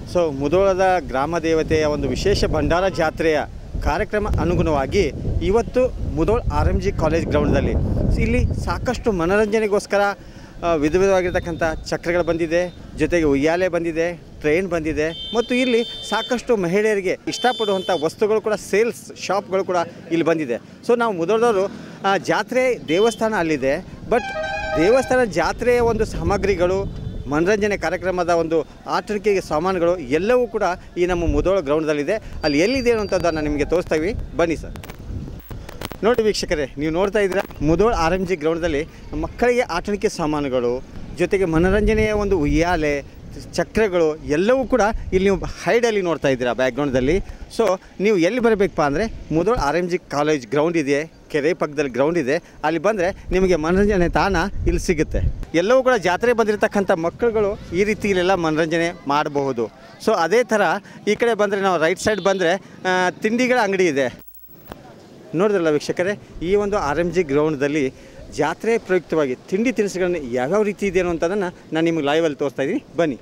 So ಮುಧೋಳದ ಗ್ರಾಮ ದೇವತೆಯ ಒಂದು ವಿಶೇಷ ಭಂಡಾರ ಜಾತ್ರೆಯ ಕಾರ್ಯಕ್ರಮ ಅನುಗುಣವಾಗಿ ಇವತ್ತು Mudhol R M G college ಗ್ರೌಂಡ್ದಲ್ಲಿ ಇಲ್ಲಿ ಸಾಕಷ್ಟು ಮನೋರಂಜನೆಗೋಸ್ಕರ ಆ, ವಿಧ ವಿಧವಾಗಿರ್ತಕ್ಕಂಥ ಚಕ್ರಗಳು ಬಂದಿದೆ ಜೊತೆಗೆ ಉಯ್ಯಾಲೆ ಬಂದಿದೆ ಟ್ರೈನ್ ಬಂದಿದೆ ಮತ್ತು ಇಲ್ಲಿ ಸಾಕಷ್ಟು ಮಹಿಳೆಯರಿಗೆ ಇಷ್ಟಪಡುವಂಥ ವಸ್ತುಗಳು ಕೂಡ ಸೇಲ್ಸ್ ಶಾಪ್ಗಳು ಕೂಡ ಇಲ್ಲಿ ಬಂದಿದೆ ಸೊ ನಾವು ಮುಧೋಳದವರು ಆ, ಜಾತ್ರೆ ದೇವಸ್ಥಾನ ಅಲ್ಲಿದೆ ಬಟ್ ದೇವಸ್ಥಾನ ಜಾತ್ರೆಯ ಒಂದು ಸಾಮಗ್ರಿಗಳು ಮನರಂಜನೆ ಕಾರ್ಯಕ್ರಮದ ಒಂದು ಆಟಿಕೆಗೆ ಸಾಮಾನುಗಳು ಎಲ್ಲವೂ ಕೂಡ ಈ ನಮ್ಮ ಮುಧೋಳ ಗ್ರೌಂಡ್ದಲ್ಲಿದೆ ಅಲ್ಲಿ ಎಲ್ಲಿದೆ ಅನ್ನೋಂಥದ್ದನ್ನು ನಿಮಗೆ ತೋರಿಸ್ತೀವಿ ಬನ್ನಿ ಸರ್ ನೋಡಿ ವೀಕ್ಷಕರೇ ನೀವು ನೋಡ್ತಾ ಇದ್ದೀರಾ ಮುಧೋಳ್ ಆರ್ ಎಮ್ ಜಿ ಗ್ರೌಂಡ್ದಲ್ಲಿ ಮಕ್ಕಳಿಗೆ ಆಟಣಿಕೆ ಸಾಮಾನುಗಳು ಜೊತೆಗೆ ಮನೋರಂಜನೆಯ ಒಂದು ಉಯ್ಯಾಲೆ ಚಕ್ರಗಳು ಎಲ್ಲವೂ ಕೂಡ ಇಲ್ಲಿ ನೀವು ಹೈಡಲ್ಲಿ ನೋಡ್ತಾ ಇದ್ದೀರಾ ಬ್ಯಾಕ್ಗ್ರೌಂಡ್ದಲ್ಲಿ ಸೊ ನೀವು ಎಲ್ಲಿ ಬರಬೇಕಪ್ಪ ಅಂದರೆ Mudhol R M G college ground ಇದೆ ಕೆರೆ ಪಕ್ಕದಲ್ಲಿ ಗ್ರೌಂಡ್ ಇದೆ ಅಲ್ಲಿ ಬಂದರೆ ನಿಮಗೆ ಮನೋರಂಜನೆ ತಾಣ ಇಲ್ಲಿ ಸಿಗುತ್ತೆ ಎಲ್ಲವೂ ಕೂಡ ಜಾತ್ರೆ ಬಂದಿರತಕ್ಕಂಥ ಮಕ್ಕಳುಗಳು ಈ ರೀತಿ ಇಲ್ಲೆಲ್ಲ ಮನೋರಂಜನೆ ಮಾಡಬಹುದು ಸೊ ಅದೇ ಥರ ಈ ಕಡೆ ಬಂದರೆ ನಾವು ರೈಟ್ ಸೈಡ್ ಬಂದರೆ ತಿಂಡಿಗಳ ಅಂಗಡಿ ಇದೆ ನೋಡಿದ್ರಲ್ಲ ವೀಕ್ಷಕರೇ ಈ ಒಂದು ಆರ್ ಎಮ್ ಜಿ ಗ್ರೌಂಡ್ದಲ್ಲಿ ಜಾತ್ರೆ ಪ್ರಯುಕ್ತವಾಗಿ ತಿಂಡಿ ತಿನಿಸುಗಳನ್ನ ಯಾವ್ಯಾವ ರೀತಿ ಇದೆ ಅನ್ನೋಂಥದ್ದನ್ನು ನಾನು ನಿಮಗೆ ಲೈವಲ್ಲಿ ತೋರಿಸ್ತಾ ಇದ್ದೀನಿ ಬನ್ನಿ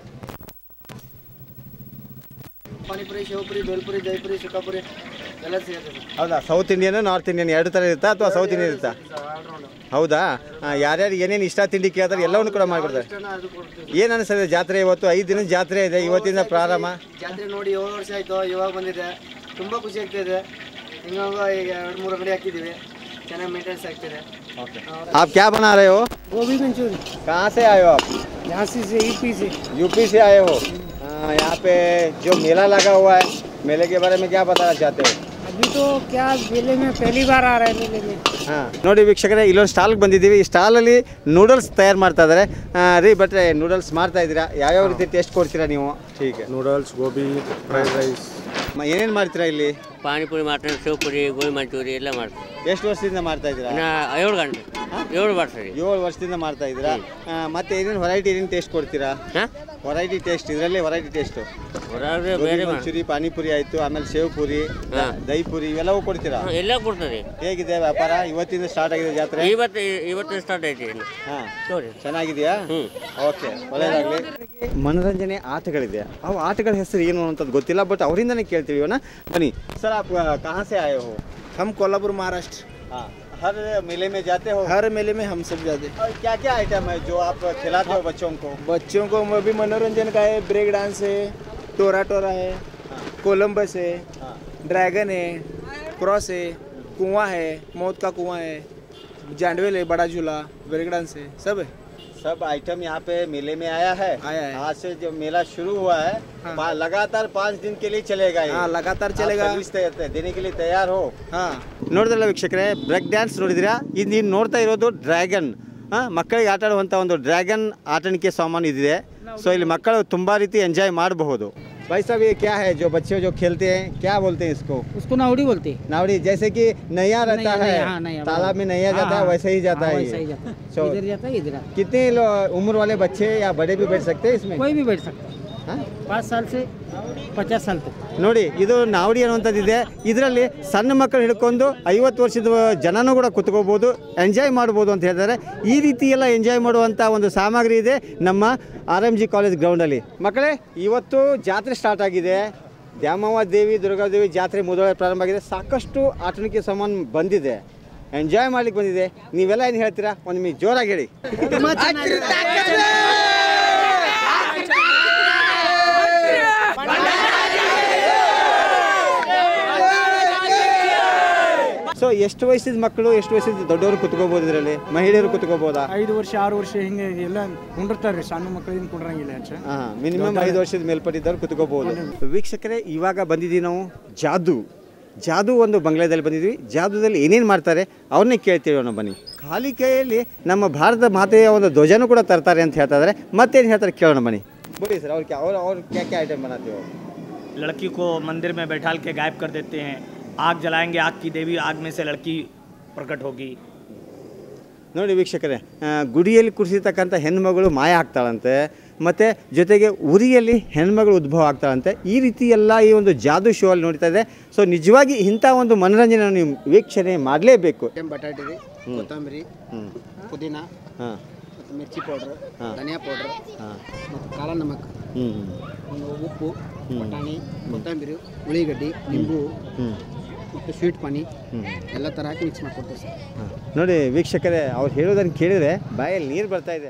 ಪಾನಿಪುರಿ ಶಿವಪುರಿ ಬೇಲ್ಪುರಿ ಜೈಪುರಿ ಸುಖಾಪುರಿ ಎಲ್ಲ ಸಿಗುತ್ತೆ ಸರ್ ಹೌದಾ ಸೌತ್ ಇಂಡಿಯನ್ ನಾರ್ತ್ ಇಂಡಿಯನ್ ಎರಡು ಥರ ಇರುತ್ತಾ ಅಥವಾ ಸೌತ್ ಇಂಡಿಯನ್ ಇರುತ್ತಾ ಆಲ್ರೌಂಡ್ ಹೌದಾ ಆ, ಯಾರ್ಯಾರು ಏನೇನು ಇಷ್ಟ ತಿಂಡಿ ಕೇಳ್ತಾರೆ ಎಲ್ಲವನ್ನು ಕೂಡ ಮಾಡಿಕೊಡ್ತಾರೆ ಅದು ಕೊಡ್ತೀವಿ ಏನು ಅನಿಸ್ತದೆ ಜಾತ್ರೆ ಇವತ್ತು ಐದು ದಿನದ ಜಾತ್ರೆ ಇದೆ ಇವತ್ತಿಂದ ಪ್ರಾರಂಭ ಜಾತ್ರೆ ನೋಡಿ ಏಳು ವರ್ಷ ಆಯ್ತು ಇವಾಗ ಬಂದಿದೆ ತುಂಬ ಖುಷಿ ಆಗ್ತಾ ಇದೆ ಹಿಂಗಾಗಿ ಈಗ ಎರಡು ಮೂರು ಅಂಗಡಿ ಹಾಕಿದ್ದೀವಿ ಚೆನ್ನಾಗಿ ಮೇಂಟೆನೆನ್ಸ್ ಆಗ್ತಿದೆ आप क्या बना रहे हो ಗೋಬಿ ಮಂಚೂರಿ कहाँ से आए हो आप ಜಾಸ್ತಿ से ई पी से यूपी से आए हो हाँ, यहाँ पे जो मेला लगा हुआ है मेले के बारे में क्या बताना चाहते हो अभी तो क्या मेले में पहली बार आ रहा है मेले में ಹಾಂ ನೋಡಿ ವೀಕ್ಷಕರೇ ಇಲ್ಲೊಂದು ಸ್ಟಾಲ್ಗೆ ಬಂದಿದ್ದೀವಿ ಈ ಸ್ಟಾಲಲ್ಲಿ ನೂಡಲ್ಸ್ ತಯಾರು ಮಾಡ್ತಾ ಇದ್ದಾರೆ ರೀ ಬಟ್ರೆ ನೂಡಲ್ಸ್ ಮಾಡ್ತಾ ಇದ್ದೀರಾ ಯಾವ್ಯಾವ ರೀತಿ ಟೇಸ್ಟ್ ಕೊಡ್ತೀರಾ ನೀವು ठीक है ನೂಡಲ್ಸ್ ಗೋಬಿ ಫ್ರೈಡ್ ರೈಸ್ ಏನೇನು ಮಾಡ್ತೀರಾ ಇಲ್ಲಿ ಪಾನಿಪುರಿ ಮಾಡ್ತಾರೆ ಶಿವಪುರಿ ಗೋಬಿ ಮಂಚೂರಿ ಎಲ್ಲ ಮಾಡ್ತಾರೆ ಎಷ್ಟು ವರ್ಷದಿಂದ ಮಾಡ್ತಾ ಇದ್ದೀರಾ ಇನ್ನು ಏಳು ಗಂಟೆ ಏಳು ವರ್ಷ ರೀ ಏಳು ವರ್ಷದಿಂದ ಮಾಡ್ತಾ ಇದ್ದೀರಾ ಆ, ಮತ್ತೆ ಏನೇನು ವೆರೈಟಿ ಏನೇನು ಟೇಸ್ಟ್ ಕೊಡ್ತೀರಾ ಹಾಂ ವೆರೈಟಿ ಟೇಸ್ಟ್ ಇದರಲ್ಲೇ ವೆರೈಟಿ ಟೇಸ್ಟು ಹೊರಗೆ ಗೋಬಿ ಬೇರೆ ಮಾ- ಮಂಚೂರಿ ಪಾನಿಪುರಿ ಆಯಿತು ಆಮೇಲೆ ಸೇವ್ ಪುರಿ ಹಾ. ದಹಿ ಪುರಿ ಇವೆಲ್ಲವೂ ಕೊಡ್ತೀರಾ ಹಾಂ, ಎಲ್ಲ ಕೊಡ್ತಾರೆ ಹೇಗಿದೆ ವ್ಯಾಪಾರ ಇವತ್ತಿಂದ ಸ್ಟಾರ್ಟ್ ಆಗಿದೆ ಜಾತ್ರೆ ಇವತ್ತು ಇವತ್ತು ಸ್ಟಾರ್ಟ್ ಐತಿ ಇನ್ನು ಹಾಂ ನೋಡಿ ಚೆನ್ನಾಗಿದೆಯಾ ಹ್ಞೂ ಓಕೆ ಒಳ್ಳೆಯದಾಗಲಿ ಮನೋರಂಜನೆ ಆಟಗಳಿದೆ ಅವು ಆಟಗಳ ಹೆಸರು ಏನು ಅಂತದ್ದು ಗೊತ್ತಿಲ್ಲ ಬಟ್ ಅವರಿಂದನೇ ಕೇಳ್ತೀವಿ ಇವನ್ನ ಬನ್ನಿ ಸರ್ आप कहाँ से आए हो हम कोल्हापुर महाराष्ट्र हाँ हर मेले में जाते हो हर मेले में हम सब जाते और क्या क्या आइटम है जो आप खिलाते हो बच्चों को बच्चों को अभी मनोरंजन का है ब्रेक डांस है टोरा टोरा है कोलम्बस है हाँ ड्रैगन है क्रॉस है कुआं है मौत का कुआं है जांडवेल है बड़ा झूला ब्रेक डांस है सब है सब आइटम यहाँ पे मेले में आया है आया है। आज से जो मेला शुरू हुआ है हाँ। पा- लगातार पाँच दिन के लिए चलेगा ये हाँ लगातार आप चलेगा सर्विस तै- देने के लिए तैयार हो हाँ ನೋಡಿದ್ರಲ್ಲ ವೀಕ್ಷಕರೇ ಬ್ರೇಕ್ ಡ್ಯಾನ್ಸ್ ನೋಡಿದಿರಾ ಇದು ನೀವು ನೋಡ್ತಾ ಇರೋದು ಡ್ರ್ಯಾಗನ್ ಮಕ್ಕಳಿಗೆ ಆಟ ಆಡುವಂಥ ಒಂದು ಡ್ರ್ಯಾಗನ್ ಆಟಣಿಕೆ ಸಾಮಾನು ಇದಿದೆ ಸೊ ಇಲ್ಲಿ ಮಕ್ಕಳು ತುಂಬ ರೀತಿ ಎಂಜಾಯ್ ಮಾಡಬಹುದು भाई साहब ये क्या है जो बच्चे जो खेलते हैं क्या बोलते हैं इसको उसको नावड़ी बोलते नावड़ी जैसे कि नया रहता नैया, है नैया, हाँ, नैया, तालाब में नैया जाता है वैसे ही जाता है ये। जाता So- इधर जाता है इधर आता कितने लो- उम्र वाले बच्चे या बड़े भी बैठ सकते हैं है। इसमें कोई भी बैठ सकता है हाँ? पाँच साल से पचास साल तक ನೋಡಿ ಇದು ನಾವಡಿ ಅನ್ನುವಂಥದ್ದಿದೆ ಇದರಲ್ಲಿ ಸಣ್ಣ ಮಕ್ಕಳು ಹಿಡ್ಕೊಂಡು ಐವತ್ತು ವರ್ಷದ ಜನನೂ ಕೂಡ ಕುತ್ಕೋಬೋದು ಎಂಜಾಯ್ ಮಾಡ್ಬೋದು ಅಂತ ಹೇಳಿದ್ದಾರೆ ಈ ರೀತಿ ಎಲ್ಲ ಎಂಜಾಯ್ ಮಾಡುವಂಥ ಒಂದು ಸಾಮಗ್ರಿ ಇದೆ ನಮ್ಮ ಆರ್ ಎಮ್ ಜಿ ಕಾಲೇಜ್ ಗ್ರೌಂಡಲ್ಲಿ ಮಕ್ಕಳೇ ಇವತ್ತು ಜಾತ್ರೆ ಸ್ಟಾರ್ಟ್ ಆಗಿದೆ ದ್ಯಾಮವ್ವ ದೇವಿ ದುರ್ಗಾದೇವಿ ಜಾತ್ರೆ ಮೊದಲ ಪ್ರಾರಂಭ ಆಗಿದೆ ಸಾಕಷ್ಟು ಆಟಣಿಕೆ ಸಾಮಾನು ಬಂದಿದೆ ಎಂಜಾಯ್ ಮಾಡ್ಲಿಕ್ಕೆ ಬಂದಿದೆ ನೀವೆಲ್ಲ ಏನು ಹೇಳ್ತೀರಾ ಒಂದು ನಿಮಗೆ ಜೋರಾಗಿ ಹೇಳಿ ಸೊ ಎಷ್ಟು ವಯಸ್ಸಿದ ಮಕ್ಕಳು ಎಷ್ಟು ವಯಸ್ಸಿದ ದೊಡ್ಡವರು ಕುತ್ಕೋಬೋದು ಇದರಲ್ಲಿ ಮಹಿಳೆಯರು ಕುತ್ಕೋಬೋದಾ ಐದು ವರ್ಷ ಆರು ವರ್ಷ ಹಿಂಗೆ ಎಲ್ಲ ಕುಂಡಿರ್ತಾರೆ ಸಣ್ಣ ಮಕ್ಕಳಿಂದ ಕುಂಡ್ರಂಗಿಲ್ಲ ಹೆಚ್ಚು ಹಾಂ ಮಿನಿಮಮ್ ಐದು ವರ್ಷದ ಮೇಲ್ಪಟ್ಟಿದ್ದವ್ರು ಕುತ್ಕೋಬಹುದು ವೀಕ್ಷಕರೇ ಇವಾಗ ಬಂದಿದ್ದೀವಿ ನಾವು ಜಾದು ಜಾದು ಒಂದು ಬಂಗ್ಲಾದಲ್ಲಿ ಬಂದಿದ್ವಿ ಜಾದುದಲ್ಲಿ ಏನೇನು ಮಾಡ್ತಾರೆ ಅವ್ರನ್ನೇ ಕೇಳ್ತೀವಿ ನಾವು ಬನ್ನಿ ಖಾಲಿ ಕೈಯಲ್ಲಿ ನಮ್ಮ ಭಾರತ ಮಾತೆಯ ಒಂದು ಧ್ವಜನೂ ಕೂಡ ತರ್ತಾರೆ ಅಂತ ಹೇಳ್ತಾ ಇದ್ದಾರೆ ಮತ್ತೇನು ಹೇಳ್ತಾರೆ ಕೇಳೋಣ ಬನ್ನಿ बोलिए सर और क्या और और क्या क्या आइटम बनाते हो लड़की को मंदिर में बैठाल के गायब कर देते हैं आग जलाएंगे आग की देवी आग में से लड़की प्रकट होगी ನೋಡಿ ವೀಕ್ಷಕರೇ ಆ, ಗುಡಿಯಲ್ಲಿ ಕುಡಿಸಿರ್ತಕ್ಕಂಥ ಹೆಣ್ಮಗಳು ಮಾಯ ಆಗ್ತಾಳಂತೆ ಮತ್ತು ಜೊತೆಗೆ ಉರಿಯಲ್ಲಿ ಹೆಣ್ಮಗಳು ಉದ್ಭವ ಆಗ್ತಾಳಂತೆ ಈ ರೀತಿ ಎಲ್ಲ ಈ ಒಂದು ಜಾದು ಶೋ ಅಲ್ಲಿ ನೋಡ್ತಾ ಇದೆ ಸೊ ನಿಜವಾಗಿ ಇಂಥ ಒಂದು ಮನೋರಂಜನೆ ನೀವು ವೀಕ್ಷಣೆ ಮಾಡಲೇಬೇಕು ಬಟಾಟೆ ರೀ ಕೊತ್ತಂಬರಿ ಹ್ಞೂ ಪುದೀನ ಹಾಂ ಮಿರ್ಚಿ ಪೌಡ್ರ್ ಹಾಂ. ಧನಿಯಾ ಪೌಡ್ರ್ ಹಾಂ ಮತ್ತು ಕಾಳ ನಮಕ್ ಹ್ಞೂ ಒಂದು ಉಪ್ಪು ಬಟಾಣಿ ಕೊತ್ತಂಬರಿ ಉಳ್ಳಿಗಡ್ಡಿ ನಿಂಬು ಹ್ಞೂ ಮತ್ತು ಸ್ವೀಟ್ ಪಾನಿ ಹ್ಞೂ ಎಲ್ಲ ಥರ ಹಾಕಿ ಮಿಕ್ಸ್ ಮಾಡ್ಕೊಡ್ತೀವಿ ಸರ್ ಹಾಂ. ನೋಡಿ ವೀಕ್ಷಕರೇ ಅವ್ರು ಹೇಳೋದನ್ನು ಕೇಳಿದರೆ ಬಾಯಲ್ಲಿ ನೀರು ಬರ್ತಾ ಇದೆ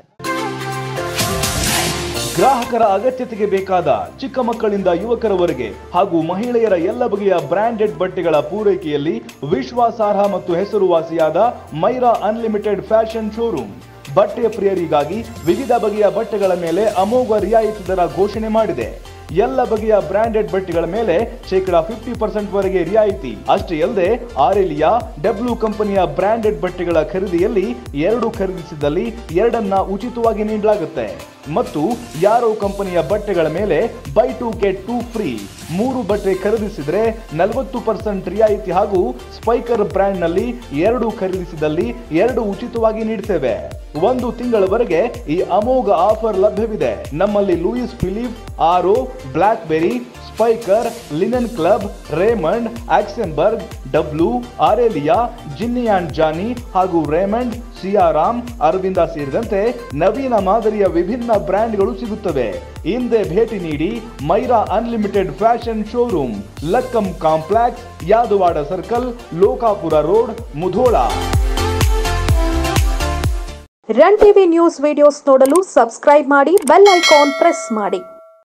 ಗ್ರಾಹಕರ ಅಗತ್ಯತೆಗೆ ಬೇಕಾದ ಚಿಕ್ಕ ಮಕ್ಕಳಿಂದ ಯುವಕರವರೆಗೆ ಹಾಗೂ ಮಹಿಳೆಯರ ಎಲ್ಲ ಬಗೆಯ ಬ್ರಾಂಡೆಡ್ ಬಟ್ಟೆಗಳ ಪೂರೈಕೆಯಲ್ಲಿ ವಿಶ್ವಾಸಾರ್ಹ ಮತ್ತು ಹೆಸರುವಾಸಿಯಾದ ಮೈರಾ ಅನ್ಲಿಮಿಟೆಡ್ ಫ್ಯಾಷನ್ ಶೋರೂಮ್ ಬಟ್ಟೆಯ ಪ್ರಿಯರಿಗಾಗಿ ವಿವಿಧ ಬಗೆಯ ಬಟ್ಟೆಗಳ ಮೇಲೆ ಅಮೋಘ ರಿಯಾಯಿತಿ ದರ ಘೋಷಣೆ ಮಾಡಿದೆ ಎಲ್ಲ ಬಗೆಯ ಬ್ರಾಂಡೆಡ್ ಬಟ್ಟೆಗಳ ಮೇಲೆ ಶೇಕಡಾ ಫಿಫ್ಟಿ ಪರ್ಸೆಂಟ್ ವರೆಗೆ ರಿಯಾಯಿತಿ ಅಷ್ಟೇ ಅಲ್ಲದೆ ಆರೆಲಿಯಾ ಡಬ್ಲ್ಯೂ ಕಂಪನಿಯ ಬ್ರಾಂಡೆಡ್ ಬಟ್ಟೆಗಳ ಖರೀದಿಯಲ್ಲಿ ಎರಡು ಖರೀದಿಸಿದಲ್ಲಿ ಎರಡನ್ನ ಉಚಿತವಾಗಿ ನೀಡಲಾಗುತ್ತೆ ಮತ್ತು ಯಾರೋ ಕಂಪನಿಯ ಬಟ್ಟೆಗಳ ಮೇಲೆ buy two get two free ಮೂರು ಬಟ್ಟೆ ಖರೀದಿಸಿದ್ರೆ ನಲವತ್ತು ಪರ್ಸೆಂಟ್ ರಿಯಾಯಿತಿ ಹಾಗೂ ಸ್ಪೈಕರ್ ಬ್ರ್ಯಾಂಡ್ ನಲ್ಲಿ ಎರಡು ಖರೀದಿಸಿದಲ್ಲಿ ಎರಡು ಉಚಿತವಾಗಿ ನೀಡ್ತೇವೆ ಒಂದು ತಿಂಗಳವರೆಗೆ ಈ ಅಮೋಘ ಆಫರ್ ಲಭ್ಯವಿದೆ ನಮ್ಮಲ್ಲಿ Louis Philippe Arrow Black Berry Spykar Linen Club Raymond Oxemberg W Aurelia Gini and Jony ಹಾಗೂ ರೇಮಂಡ್ ಸಿಯಾರಾಮ್ ಅರವಿಂದ ಸೇರಿದಂತೆ ನವೀನ ಮಾದರಿಯ ವಿಭಿನ್ನ ಬ್ರ್ಯಾಂಡ್ಗಳು ಸಿಗುತ್ತವೆ ಹಿಂದೆ ಭೇಟಿ ನೀಡಿ Myra unlimited fashion showroom Lakkam complex Yadawad circle Lokapur road Mudhol run TV news videos ನೋಡಲು ಸಬ್ಸ್ಕ್ರೈಬ್ ಮಾಡಿ ಬೆಲ್ ಐಕಾನ್ ಪ್ರೆಸ್ ಮಾಡಿ